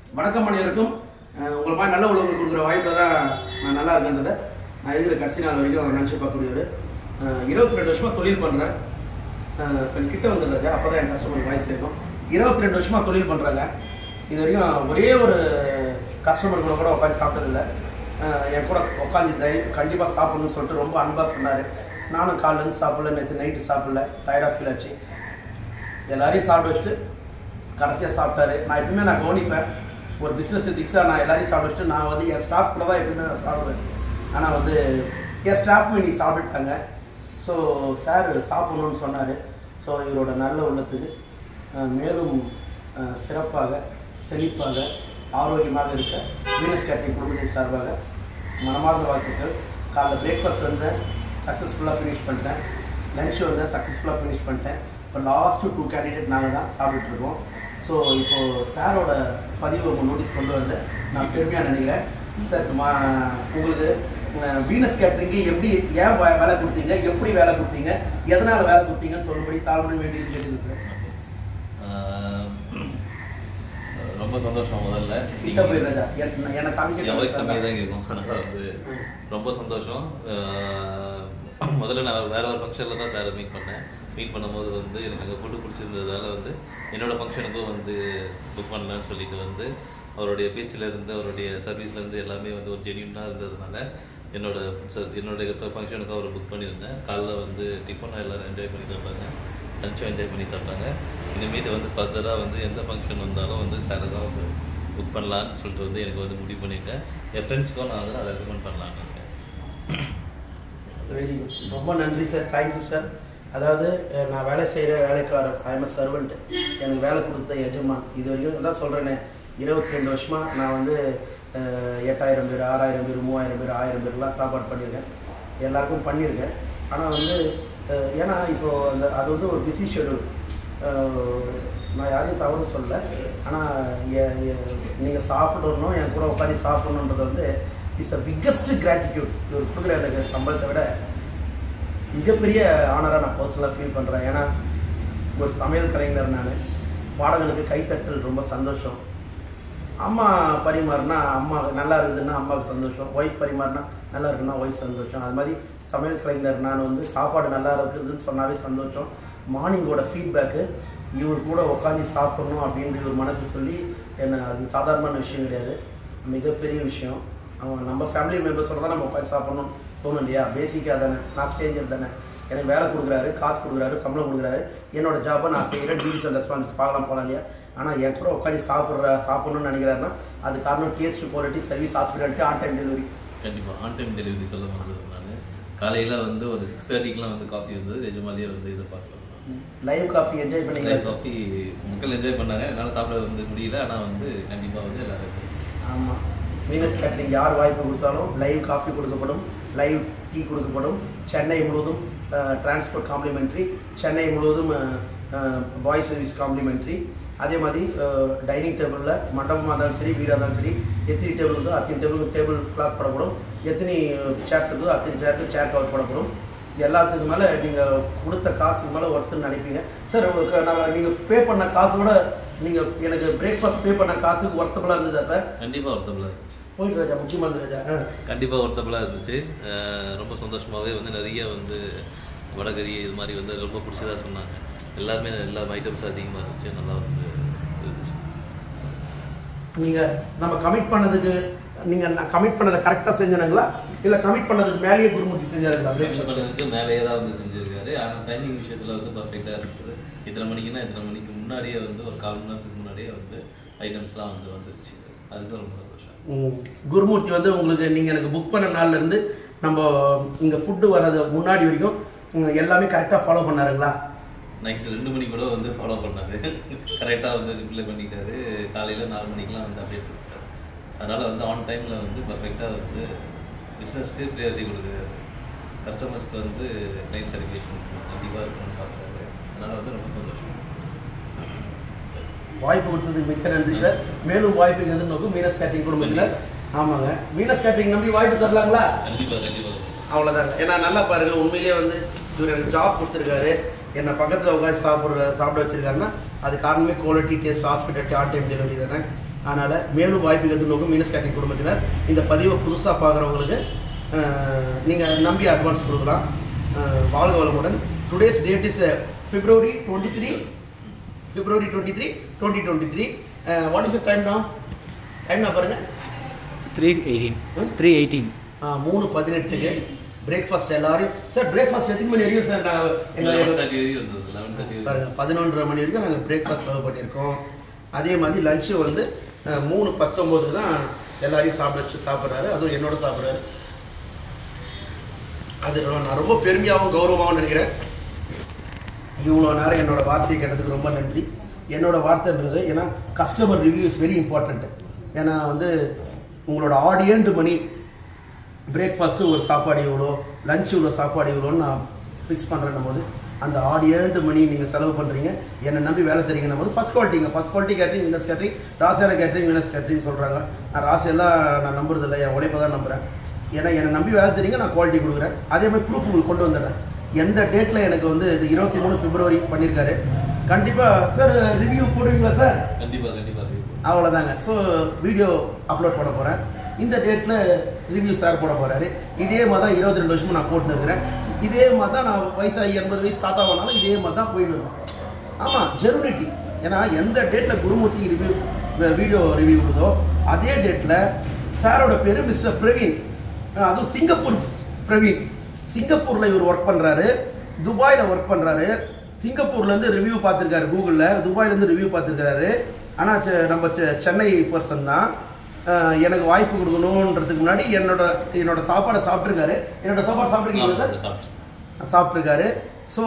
வணக்கம் அனைவருக்கும் அஹ் உங்களை மாதிரி நல்ல உழவு கொடுக்குற வாய்ப்பில் தான் நான் நல்லா இருக்கேன்றதை நான் இருக்கிற கடைசி நாள் வரைக்கும் நினச்சி பார்க்கக்கூடியவர் இருபத்தி ரெண்டு வருஷமாக தொழில் பண்ணுறேன் கொஞ்சம் கிட்ட வந்துடுறாங்க அப்போ தான் என் கஸ்டமர் வாய்ஸ் கேட்கும் இருபத்தி ரெண்டு வருஷமாக தொழில் பண்ணுறாங்க இது வரைக்கும் ஒரே ஒரு கஸ்டமர் கூட கூட உட்காந்து சாப்பிட்டதில்ல அஹ் என் கூட உட்காந்து தை கண்டிப்பாக சாப்பிடணும்னு சொல்லிட்டு ரொம்ப அன்பாக சொன்னார் நானும் காலையிலேருந்து சாப்பிடல நேற்று நைட்டு சாப்பிடல டயர்டாக ஃபீல் ஆச்சு எல்லாரையும் சாப்பிட வச்சுட்டு கடைசியாக சாப்பிட்டாரு நான் எப்பவுமே நான் கவனிப்பேன் ஒரு பிஸ்னஸ் திக்ஸாக நான் எல்லாரையும் சாப்பிட வச்சுட்டு நான் வந்து என் ஸ்டாஃப் கூட தான் எப்பவுமே நான் சாப்பிடுவேன் ஆனால் வந்து என் ஸ்டாஃப் இன்னைக்கு சாப்பிட்டுட்டாங்க ஸோ சார் சாப்பிடணும்னு சொன்னார் ஸோ இவரோட நல்ல உள்ளத்துக்கு அஹ், மேலும் அஹ், சிறப்பாக செழிப்பாக ஆரோக்கியமாக இருக்க வீனஸ் கேட்டரிங் குடும்பத்தின் சார்பாக மனமார்ந்த வாழ்த்துக்கள் காலைல பிரேக்ஃபாஸ்ட் வந்தேன் சக்ஸஸ்ஃபுல்லாக ஃபினிஷ் பண்ணிட்டேன் லஞ்ச் வந்தேன் சக்ஸஸ்ஃபுல்லாக ஃபினிஷ் பண்ணிட்டேன் இப்போ லாஸ்ட்டு டூ கேண்டிடேட் நாங்கள் தான் சாப்பிட்டுட்டு இருக்கோம் ஸோ இப்போது சாரோட பதிவு உங்கள் நோட்டீஸ் கொண்டு வந்து நான் பெருமையாக நினைக்கிறேன் சார் மா உங்களுக்கு அஹ், வீனஸ் கேட்ரிங்கு எப்படி ஏன் வே- வேலை கொடுத்தீங்க எப்படி வேலை கொடுத்தீங்க எதனால் வேலை கொடுத்தீங்கன்னு சொல்லும்படி தாழ்மொழி வேண்டி கேட்டுங்க சார் ஆஹ் ரொம்ப சந்தோஷம் முதல்ல கிட்ட போய் ராஜா என்ன- என்னை என் வயசு கம்மியாக காமிக்க தான் கேட்கும் அதனால் வந்து ரொம்ப சந்தோஷம் ஆஹ் முதல்ல நான் வேற ஒரு ஃபங்க்ஷனில் தான் சாரை மீட் பண்ணேன் மீட் பண்ணும்போது வந்து எனக்கு அங்கே ஃபுட்டு பிடிச்சிருந்ததால வந்து என்னோட ஃபங்க்ஷனுக்கும் வந்து புக் பண்ணலான்னு சொல்லிட்டு வந்து அவருடைய பேச்சில் இருந்து அவருடைய சர்வீஸ்ல இருந்து எல்லாமே வந்து ஒரு ஜென்யூனாக இருந்ததுனால என்னோட ஃபுட் என்னுடைய ஃபங்க்ஷனுக்கு அவர் புக் பண்ணியிருந்தேன் காலைல வந்து டிஃபன் எல்லாரும் என்ஜாய் பண்ணி சாப்பிட்டாங்க லஞ்சும் என்ஜாய் பண்ணி சாப்பிட்டாங்க இனிமேட்டு வந்து ஃபர்தராக வந்து எந்த ஃபங்க்ஷன் வந்தாலும் வந்து சாரை தான் வந்து புக் பண்ணலான்னு சொல்லிட்டு வந்து எனக்கு வந்து முடிவு பண்ணிட்டேன் என் ஃப்ரெண்ட்ஸ்க்கும் நான் வந்து அதை ரெக்கமெண்ட் பண்ணலான்னு இருக்கேன் வெரி குட் ரொம்ப நன்றி சார் தேங்க்யூ சார் அதாவது அஹ், நான் வேலை செய்கிற வேலைக்காரர் ஐ எம் சர்வெண்ட் எனக்கு வேலை கொடுத்த எஜமான் இது வரைக்கும் தான் சொல்கிறேனே இருபத்தி ரெண்டு வருஷமாக நான் வந்து அஹ், எட்டாயிரம் பேர் ஆறாயிரம் பேர் மூவாயிரம் பேர் ஆயிரம் பேர்லாம் சாப்பாடு பண்ணியிருக்கேன் எல்லாருக்கும் பண்ணியிருக்கேன் ஆனால் வந்து அஹ், ஏன்னா இப்போது அந்த அது வந்து ஒரு பிஸி ஷெடியூல் நான் யாரையும் தவறு சொல்லல ஆனால் நீங்கள் சாப்பிடணும் என் கூட உட்காந்து சாப்பிடணுன்றது வந்து இட்ஸ் அ பிக்கஸ்ட் கிராட்டிடியூட் இவர் கொடுக்குற எனக்கு சம்பளத்தை விட மிகப்பெரிய ஆனராக நான் பர்சனலாக ஃபீல் பண்ணுறேன் ஏன்னா ஒரு சமையல் கலைஞர் நான் பாடகனுக்கு கைத்தட்டல் ரொம்ப சந்தோஷம் அம்மா பரிமாறினா அம்மா நல்லா இருக்குதுன்னா அம்மாவுக்கு சந்தோஷம் ஒய்ஃப் பரிமாறினா நல்லா இருக்குன்னா ஒய்ஃப் சந்தோஷம் அது மாதிரி சமையல் கலைஞர் நான் வந்து சாப்பாடு நல்லா இருக்குதுன்னு சொன்னாலே சந்தோஷம் மார்னிங்கோட ஃபீட்பேக்கு இவர் கூட உட்காந்து சாப்பிடணும் அப்படின்ற ஒரு மனசு சொல்லி என்ன அது சாதாரணமான விஷயம் கிடையாது மிகப்பெரிய விஷயம் அவன் நம்ம ஃபேமிலி மெம்பர்ஸோட தான் நம்ம உட்காந்து சாப்பிடணும் தோணும் இல்லையா பேசிக்காக தானே நான் ஸ்டேஞ்சர் தானே எனக்கு வேலை கொடுக்குறாரு காசு கொடுக்குறாரு சம்பளம் கொடுக்குறாரு என்னோட ஜாப்பை நான் செய்கிறேன் டீல்ஸ் அண்ட் ரெஸ்பான்ஸ் பார்க்கலாம் போகலாம் இல்லையா ஆனால் என் கூட உட்காந்து சாப்பிட்ற சாப்பிடணும்னு நினைக்கிறாருன்னா அது காரணம் taste quality service hospitality on time delivery கண்டிப்பாக ஆன் டைம் டெலிவரி சொல்ல மறந்தது நான் காலையில் வந்து ஒரு சிக்ஸ் தேர்ட்டிக்கெலாம் வந்து காஃபி வந்தது நிஜமாலேயே வந்து எதிர்பார்க்கலாம் லைவ் காஃபி என்ஜாய் பண்ணீங்களா காஃபி மக்கள் என்ஜாய் பண்ணாங்க என்னால் சாப்பிட வந்து முடியல ஆனால் வந்து கண்டிப்பாக வந்து எல்லாரும் ஆமாம் மீனஸ் கேட்டரிங் யார் வாய்ப்பு கொடுத்தாலும் லைவ் காஃபி கொடுக்கப்படும் லைவ் டீ கொடுக்கப்படும் சென்னை முழுவதும் டிரான்ஸ்போர்ட் காம்ப்ளிமெண்ட்ரி சென்னை முழுவதும் பாய் சர்வீஸ் காம்ப்ளிமெண்ட்ரி அதே மாதிரி டைனிங் டேபிளில் மண்டபமாக இருந்தாலும் சரி வீடாக இருந்தாலும் சரி எத்தனை டேபிள் இருக்கோ அத்தனை டேபிளுக்கு டேபிள் கிளாக் போடப்படும் எத்தனை சேர்ஸ் இருக்கோ அத்தனை சேருக்கு சேர் கவர் போடப்படும் எல்லாத்துக்கு மேலே நீங்கள் கொடுத்த காசுக்கு மேலே ஒருத்தர் நினைப்பீங்க சார் உங்களுக்கு நான் நீங்கள் பே பண்ண காசு விட நீங்கள் எனக்கு பிரேக்ஃபாஸ்ட் பே பண்ண காசுக்கு ஒர்த்தபுளாக இருந்ததா சார் கண்டிப்பாக ஒருத்தபிளாக இருந்துச்சு போயிட்டு ராஜா முக்கியமாக இருந்து ராஜா ஆ. கண்டிப்பாக ஒருத்தபிளாக இருந்துச்சு அஹ் ரொம்ப சந்தோஷமாகவே வந்து நிறைய வந்து வடகறி இது மாதிரி வந்து ரொம்ப பிடிச்சதா சொன்னாங்க எல்லாருமே எல்லா ஐட்டம்ஸ் அதிகமாக இருந்துச்சு நல்லா வந்து இருந்துச்சு நீங்கள் நம்ம கமிட் பண்ணதுக்கு நீங்கள் கமிட் பண்ணதை கரெக்டாக செஞ்சனுங்களா இல்லை கமிட் பண்ணதுக்கு மேலேயே குருமூர்த்தி செஞ்சாருங்களா கம்மி பண்ணதுக்கு மேலேயே தான் வந்து செஞ்சிருக்காரு ஆனால் டைமிங் விஷயத்தில் வந்து பர்ஃபெக்டாக இருக்குது இத்தனை மணிக்குன்னா இத்தனை மணிக்கு முன்னாடியே வந்து ஒரு கால் மணி நேரத்துக்கு முன்னாடியே வந்து ஐட்டம்ஸ்லாம் வந்து வந்துருச்சு அதுதான் ரொம்ப சந்தோஷம் ம். குருமூர்த்தி வந்து உங்களுக்கு நீங்கள் எனக்கு புக் பண்ண நாள்ல இருந்து நம்ம இங்கே ஃபுட்டு வர்றது முன்னாடி வரைக்கும் ம், எல்லாமே கரெக்டாக ஃபாலோ பண்ணாருங்களா நைட்டு ரெண்டு மணி கூட வந்து ஃபாலோ பண்ணாரு கரெக்டாக வந்து ரிப்ளை பண்ணிட்டாரு காலையில் நாலு மணிக்கெலாம் வந்து அப்டேட் பண்ணிட்டாரு அதனால் வந்து ஆன் டைமில் வந்து பர்ஃபெக்டாக வந்து பிஸ்னஸ்க்கு ப்ரியாரிட்டி கொடுக்குறாரு கஸ்டமர்ஸ்க்கு வந்து கிளைண்ட் சாட்டிஸ்ஃபேக்ஷன் கண்டிப்பாக இருக்கணும்னு பார்க்குறாரு அதனால் வந்து ரொம்ப சந்தோஷம் வாய்ப்பு கொடுத்ததுக்கு மிக்க நன்றி சார் மேலும் வாய்ப்பு எதிர்நோக்கும் மீனஸ் கேட்டரிங் குடும்பத்தில் ஆமாங்க மீனஸ் கேட்டரிங் நம்பி வாய்ப்பு தரலாங்களா கண்டிப்பாக கண்டிப்பாக அவ்வளோதாங்க ஏன்னா நல்லா பாருங்க உண்மையிலேயே வந்து இவர் எனக்கு ஜாப் கொடுத்துருக்காரு என்னை பக்கத்தில் உட்காந்து சாப்பிட்ற சாப்பிட வச்சிருக்காருன்னா அது காரணமே quality taste hospitality on time delivery தானே அதனால் மேலும் வாய்ப்பு எதிர்நோக்கும் மீனஸ் கேட்டரிங் குடும்பத்தினர் இந்த பதிவை புதுசாக பார்க்குறவங்களுக்கு நீங்கள் நம்பி அட்வான்ஸ் கொடுக்கலாம் அஹ், வாழ்க வளமுடன் today's date is February twenty three February twenty three twenty twenty three what is time நான் டைம் நான் பாருங்கள் த்ரீ எயிட்டீன் த்ரீ எயிட்டீன் மூணு பதினெட்டுக்கு பிரேக்ஃபாஸ்ட் எல்லாரும் சார் பிரேக்ஃபாஸ்ட் எத்தனை மணி வரைக்கும் சார் நான் லெவன் எங்கள் தேர்ட்டி வரையும் வந்தது லெவன் தேர்ட்டி பாருங்க பதினொன்றரை மணி வரைக்கும் நாங்கள் பிரேக்ஃபாஸ்ட் சர்வ் பண்ணியிருக்கோம் அதே மாதிரி லஞ்சு வந்து அஹ், மூணு பத்தொம்போதுக்கு தான் எல்லாரையும் சாப்பிட வச்சு சாப்பிட்றாரு அதுவும் என்னோட சாப்பிட்றாரு அது ரொ- நான் ரொம்ப பெருமையாகவும் கௌரவமாகவும் நினைக்கிறேன் இவ்வளோ நேரம் என்னோட வார்த்தையை கேட்டதுக்கு ரொம்ப நன்றி என்னோட வார்த்தைன்றது ஏன்னா customer review is very important ஏன்னா வந்து உங்களோட ஆடியன்ட் மணி பிரேக்ஃபாஸ்ட்டு ஒரு சாப்பாடு இவ்வளோ லஞ்ச் இவ்வளோ சாப்பாடு இவ்வளோன்னு நான் ஃபிக்ஸ் பண்ணுறேன் போது அந்த ஆடியன்ட் மணி நீங்கள் செலவு பண்ணுறீங்க என்னை நம்பி வேலை தரீங்கன்னும் போது ஃபஸ்ட் குவாலிட்டிங்க first quality catering Venus catering ராசியான கேட்ரிங் வினஸ் கேட்ரிங் சொல்கிறாங்க நான் ராசியெல்லாம் நான் நம்புறதில்ல என் உழைப்பை தான் நம்புகிறேன் ஏன்னா என்னை நம்பி வேலை தரீங்க நான் குவாலிட்டி கொடுக்குறேன் அதே மாதிரி ப்ரூஃப் உங்களுக்கு கொண்டு வந்துடுறேன் எந்த டேட்டில் எனக்கு வந்து இது இருபத்தி மூணு பிப்ரவரி பண்ணியிருக்காரு கண்டிப்பாக சார் ரிவ்யூ போடுவீங்களா சார் கண்டிப்பா கண்டிப்பா அவ்வளோதாங்க ஸோ வீடியோ அப்லோட் பண்ண போகிறேன் இந்த டேட்டில் ரிவ்யூ சார் போட போகிறாரு இதே மாதிரி தான் இருபத்தி ரெண்டு வருஷமும் நான் போட்டுன்னு இருக்கிறேன் இதே மாதிரி தான் நான் வயசாகி எண்பது வயசு தாத்தா ஆனாலும் இதே மாதிரி தான் போயிட்டு இருக்கோம் ஆமாம் ஜெருனிட்டி ஏன்னா எந்த டேட்டில் குருமூர்த்தி ரிவ்யூ வீடியோ ரிவ்யூ விடுதோ அதே டேட்டில் சாரோட பேர் மிஸ்டர் பிரவீன் அஹ் அதுவும் சிங்கப்பூர் பிரவீன் சிங்கப்பூரில் இவர் ஒர்க் பண்ணுறாரு துபாயில் ஒர்க் பண்ணுறாரு சிங்கப்பூர்லேருந்து ரிவ்யூ பார்த்துருக்காரு கூகுளில் துபாயிலேருந்து ரிவ்யூ பார்த்துருக்காரு ஆனால் நம்ம செ- சென்னை பர்சன் தான் அஹ் எனக்கு வாய்ப்பு கொடுக்கணுன்றதுக்கு முன்னாடி என்னோட என்னோட சாப்பாடை சாப்பிட்ருக்காரு என்னோட சாப்பாடு சாப்பிட்ருக்கீங்களா சார் சாப்பிட்டேன் சாப்பிட்ருக்காரு ஸோ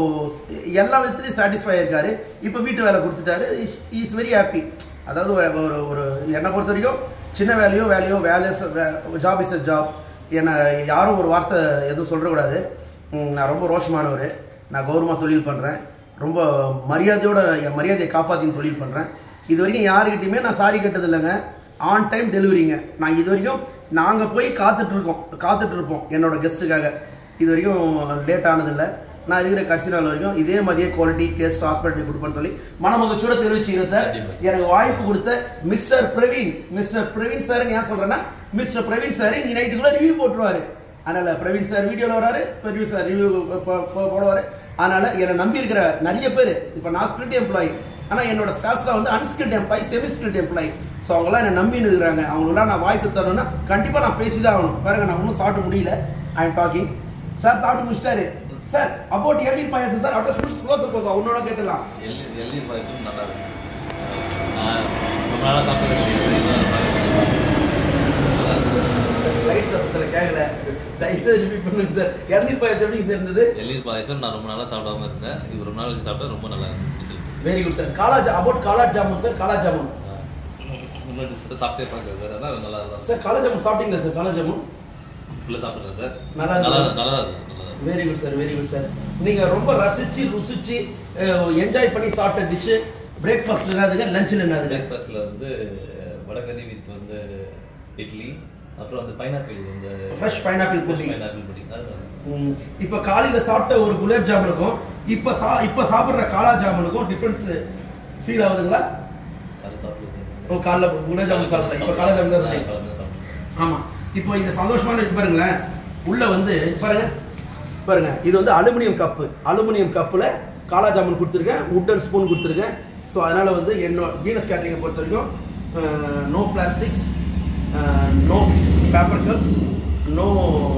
எல்லா விதத்துலையும் சாட்டிஸ்ஃபை இருக்காரு இப்போ வீட்டு வேலை கொடுத்துட்டாரு இஸ் வெரி ஹாப்பி அதாவது ஒரு ஒரு ஒரு என்னை பொறுத்த வரைக்கும் சின்ன வேலையோ வேலையோ வேலை ஜாப் இஸ் அ ஜாப் என்னை யாரும் ஒரு வார்த்தை எதுவும் சொல்லிடக்கூடாது ம், நான் ரொம்ப ரோஷமானவர் நான் கௌரவமாக தொழில் பண்ணுறேன் ரொம்ப மரியாதையோட என் மரியாதையை காப்பாற்றின்னு தொழில் பண்ணுறேன் இது வரைக்கும் யாருக்கிட்டையுமே நான் சாரி கேட்டது இல்லைங்க ஆன் டைம் டெலிவரிங்க நான் இது வரைக்கும் நாங்கள் போய் காத்துட்ருக்கோம் காத்துட்ருப்போம் என்னோட கெஸ்ட்டுக்காக இது வரைக்கும் லேட் ஆனதில்லை நான் இருக்கிற கடைசி நாள் வரைக்கும் இதே மாதிரியே குவாலிட்டி டேஸ்ட் ஹாஸ்பிட்டல் கொடுப்பேன்னு சொல்லி மனமகிழ்ச்சியோட தெரிவிச்சுக்கிறேன் சார் கண்டிப்பா. எனக்கு வாய்ப்பு கொடுத்த mister Praveen mister Praveen sir ஏன் சொல்றேன்னா மிஸ்டர் பிரவீன் சார் நீ நைட்டுக்குள்ள ரிவ்யூ போட்டுருவாரு அதனால பிரவீன் சார் வீடியோல வராரு பிரவீன் சார் ரிவ்யூ போடுவாரு அதனால என்னை நம்பி இருக்கிற நிறைய பேர் இப்போ நான் ஸ்கில்ட் எம்ப்ளாயி ஆனா என்னோட ஸ்டாஃப்ஸ்லாம் வந்து unskilled employee semi skilled employee so அவங்களாம் என்னை நம்பின்னு இருக்கிறாங்க அவங்களுக்குலாம் நான் வாய்ப்பு தரணும்னா கண்டிப்பா நான் பேசி தான் ஆகணும் பாருங்க நான் ஒன்றும் சாப்பிட முடியல ஐ எம் டாக்கிங் சார் சாப்பிட்டு முடிச்சிட்டாரு சார் அபவுட் எல்டி பாயாசம் சார் அப்படியே க்ளோஸ் போப்பா உன்னோட கேட்டலாம் எள்ளி எள்ளி பாயசம் நல்லா இருக்கு நான் ரொம்ப நாளாக சாப்பிட்டது கிடையாது இதுதான் நல்லா இருக்கு. லைட் சத்தத்தில் கேட்கல தயவுசெய்து ரிப்பீட் பண்ணுங்க சார் இளநீர் பாயசம் எப்படி சார் இருந்தது எள்ளீர் பாயசம் நான் ரொம்ப நாளாக சாப்பிடாம இருந்தேன் இது ரொம்ப நாள் வச்சு சாப்பிட்டா ரொம்ப நல்லா இருந்துச்சு very good sir kala about kala jamun sir kala jamun முன்னாடி சாப்பிட்டே பார்க்குறேன் சார் அதான் நல்லா இருக்கும் சார் காலா ஜாமுன் சாப்பிட்டீங்களா சார் காலா ஜாமுன் ஃபுல்லாக சாப்பிட்றேன் சார் நல்லா நல்லா இருக்கு. நல்லா இருக்கும் நல்லா இருக்கும் very good sir very good sir நீங்க ரொம்ப ரசிச்சு ருசிச்சு என்ஜாய் பண்ணி சாப்பிட்ட டிஷ்ஷு பிரேக்ஃபாஸ்ட்ல என்னதுங்க லஞ்சில் என்னதுங்க பிரேக்ஃபாஸ்ட்டில் வந்து வடகறி வித் வந்து இட்லி அப்புறம் வந்து பைனாப்பிள் வந்து Fresh pineapple pudding. Pineapple pudding அது ம், இப்ப காலையில சாப்பிட்ட ஒரு குலாப் ஜாமுனுக்கும் இப்ப சா இப்ப சாப்பிடுற காலா ஜாமுனுக்கும் டிஃபரன்ஸ் ஃபீல் ஆகுதுங்களா காலை சாப்பிட்டு ஓ காலைல குலாப் ஜாமுன் சாப்பிட்டேன் இப்ப காலா ஜாமுன் தான் பண்ணீங்க. சாப்பிட்டேன் ஆமா இப்போ இந்த சந்தோஷமான இது பாருங்களேன் உள்ள வந்து பாருங்க பாருங்க இது வந்து அலுமினியம் கப்பு அலுமினியம் கப்பில் காலா ஜாமுன் கொடுத்துருக்கேன் உட்டன் ஸ்பூன் கொடுத்துருக்கேன் ஸோ அதனால வந்து என்னோட வீனஸ் கேட்டரிங்கை பொறுத்த வரைக்கும் no plastics no paper cups no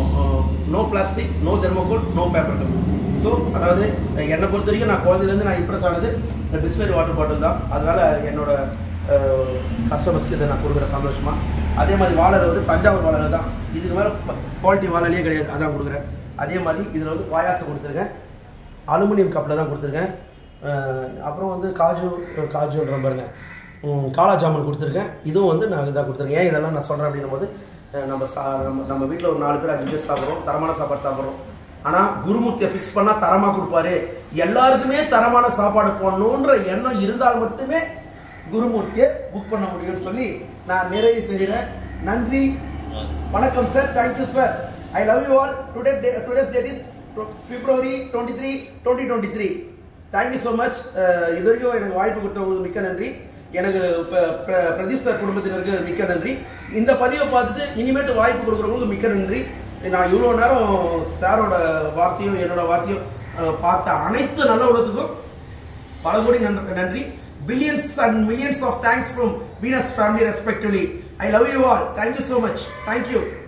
no plastic no thermocol no paper cup so அதாவது என்னை பொறுத்த வரைக்கும் நான் குழந்தையிலேருந்து நான் இம்ப்ரெஸ் ஆனது இந்த பிஸ்லரி வாட்டர் பாட்டில் தான் அதனால என்னோட கஸ்டமர்ஸ்க்கு இதை நான் கொடுக்குறேன் சந்தோஷமா அதே மாதிரி வாழை வந்து தஞ்சாவூர் வாழை தான் இதுக்கு மேலே குவாலிட்டி வாழையே கிடையாது அதான் கொடுக்குறேன் அதே மாதிரி இதில் வந்து பாயாசம் கொடுத்துருக்கேன் அலுமினியம் கப்பில் தான் கொடுத்துருக்கேன் அஹ் அப்புறம் வந்து காஜு காஜுன்ற பாருங்க ம், காலா ஜாமுன் கொடுத்துருக்கேன் இதுவும் வந்து நான் இதாக கொடுத்துருக்கேன் ஏன் இதெல்லாம் நான் சொல்கிறேன் அப்படின்னும் போது அஹ் நம்ம சா நம்ம நம்ம வீட்டில் ஒரு நாலு பேர் அஞ்சு பேர் சாப்பிட்றோம் தரமான சாப்பாடு சாப்பிட்றோம் ஆனால் குருமூர்த்தியை ஃபிக்ஸ் பண்ணால் தரமாக கொடுப்பாரு எல்லாருக்குமே தரமான சாப்பாடு போடணுன்ற எண்ணம் இருந்தால் மட்டுமே குருமூர்த்தியை புக் பண்ண முடியும்னு சொல்லி நான் நிறைவு செய்கிறேன் நன்றி வணக்கம் sir thank you sir I love you all today today's date is February twenty three twenty twenty three thank you so much இது வரைக்கும் எனக்கு வாய்ப்பு கொடுத்தவங்களுக்கு மிக்க நன்றி எனக்கு ப- பிர- பிரதீப் சார் குடும்பத்தினருக்கு மிக்க நன்றி இந்த பதிவை பார்த்துட்டு இனிமேட்டு வாய்ப்பு கொடுக்குறவங்களுக்கு மிக்க நன்றி நான் இவ்வளோ நேரம் சாரோட வார்த்தையும் என்னோட வார்த்தையும் அஹ், பார்த்த அனைத்து நல்ல உள்ளத்துக்கும் பல கோடி நன்- நன்றி billions and millions of thanks from Venus family respectively I love you all thank you so much thank you